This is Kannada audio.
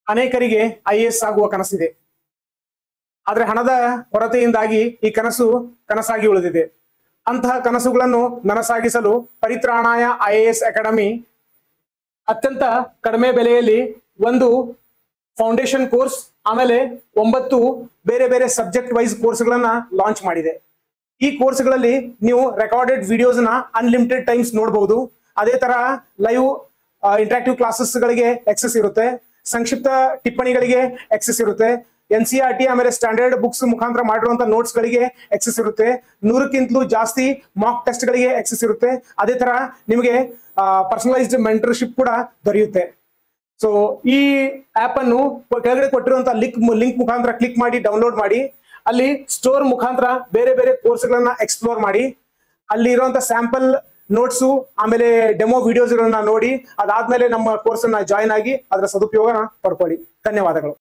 ಅನೇಕರಿಗೆ ಐ ಎಸ್ ಆಗುವ ಕನಸಿದೆ ಆದ್ರೆ ಹಣದ ಕೊರತೆಯಿಂದಾಗಿ ಈ ಕನಸು ಕನಸಾಗಿ ಉಳಿದಿದೆ ಅಂತಹ ಕನಸುಗಳನ್ನು ನನಸಾಗಿಸಲು Paritranaya I A S academy ಅತ್ಯಂತ ಕಡಿಮೆ ಬೆಲೆಯಲ್ಲಿ ಒಂದು ಫೌಂಡೇಶನ್ ಕೋರ್ಸ್ ಆಮೇಲೆ ಒಂಬತ್ತು ಬೇರೆ ಬೇರೆ ಸಬ್ಜೆಕ್ಟ್ ವೈಸ್ ಕೋರ್ಸ್ಗಳನ್ನ ಲಾಂಚ್ ಮಾಡಿದೆ ಈ ಕೋರ್ಸ್ಗಳಲ್ಲಿ ನೀವು ರೆಕಾರ್ಡೆಡ್ ವಿಡಿಯೋಸ್ ನ ಅನ್ಲಿಮಿಟೆಡ್ ಟೈಮ್ಸ್ ನೋಡಬಹುದು ಅದೇ ತರ ಲೈವ್ ಇಂಟ್ರಾಕ್ಟಿವ್ ಕ್ಲಾಸಸ್ ಗಳಿಗೆ ಎಕ್ಸೆಸ್ ಇರುತ್ತೆ ಸಂಕ್ಷಿಪ್ತ ಟಿಪ್ಪಣಿಗಳಿಗೆ ಎಕ್ಸೆಸ್ ಇರುತ್ತೆ ಎನ್ ಸಿ ಆರ್ ಟಿ ಆಮೇಲೆ ಸ್ಟ್ಯಾಂಡರ್ಡ್ ಬುಕ್ಸ್ ಮುಖಾಂತರ ಮಾಡಿರುವಂತ ನೋಟ್ಸ್ ಗಳಿಗೆ ಎಕ್ಸೆಸ್ ಇರುತ್ತೆ ನೂರಕ್ಕಿಂತಲೂ ಜಾಸ್ತಿ ಮಾಕ್ ಟೆಸ್ಟ್ ಗಳಿಗೆ ಎಕ್ಸೆಸ್ ಇರುತ್ತೆ ಅದೇ ತರ ನಿಮಗೆ ಪರ್ಸನಲೈಸ್ಡ್ ಮೆಂಟರ್ಶಿಪ್ ಕೂಡ ದೊರೆಯುತ್ತೆ ಸೊ ಈ ಆಪ್ ಅನ್ನು ಕೆಳಗಡೆ ಕೊಟ್ಟಿರುವಂತಹ ಲಿಂಕ್ ಲಿಂಕ್ ಮುಖಾಂತರ ಕ್ಲಿಕ್ ಮಾಡಿ ಡೌನ್ಲೋಡ್ ಮಾಡಿ ಅಲ್ಲಿ ಸ್ಟೋರ್ ಮುಖಾಂತರ ಬೇರೆ ಬೇರೆ ಕೋರ್ಸ್ಗಳನ್ನ ಎಕ್ಸ್ಪ್ಲೋರ್ ಮಾಡಿ ಅಲ್ಲಿ ಇರುವಂತ ಸ್ಯಾಂಪಲ್ ನೋಟ್ಸು ಆಮೇಲೆ ಡೆಮೋ ವಿಡಿಯೋಸ್ಗಳನ್ನ ನೋಡಿ ಅದಾದ್ಮೇಲೆ ನಮ್ಮ ಕೋರ್ಸ್ ಅನ್ನ ಜಾಯಿನ್ ಆಗಿ ಅದರ ಸದುಪಯೋಗ ಪಡ್ಕೊಳ್ಳಿ ಧನ್ಯವಾದಗಳು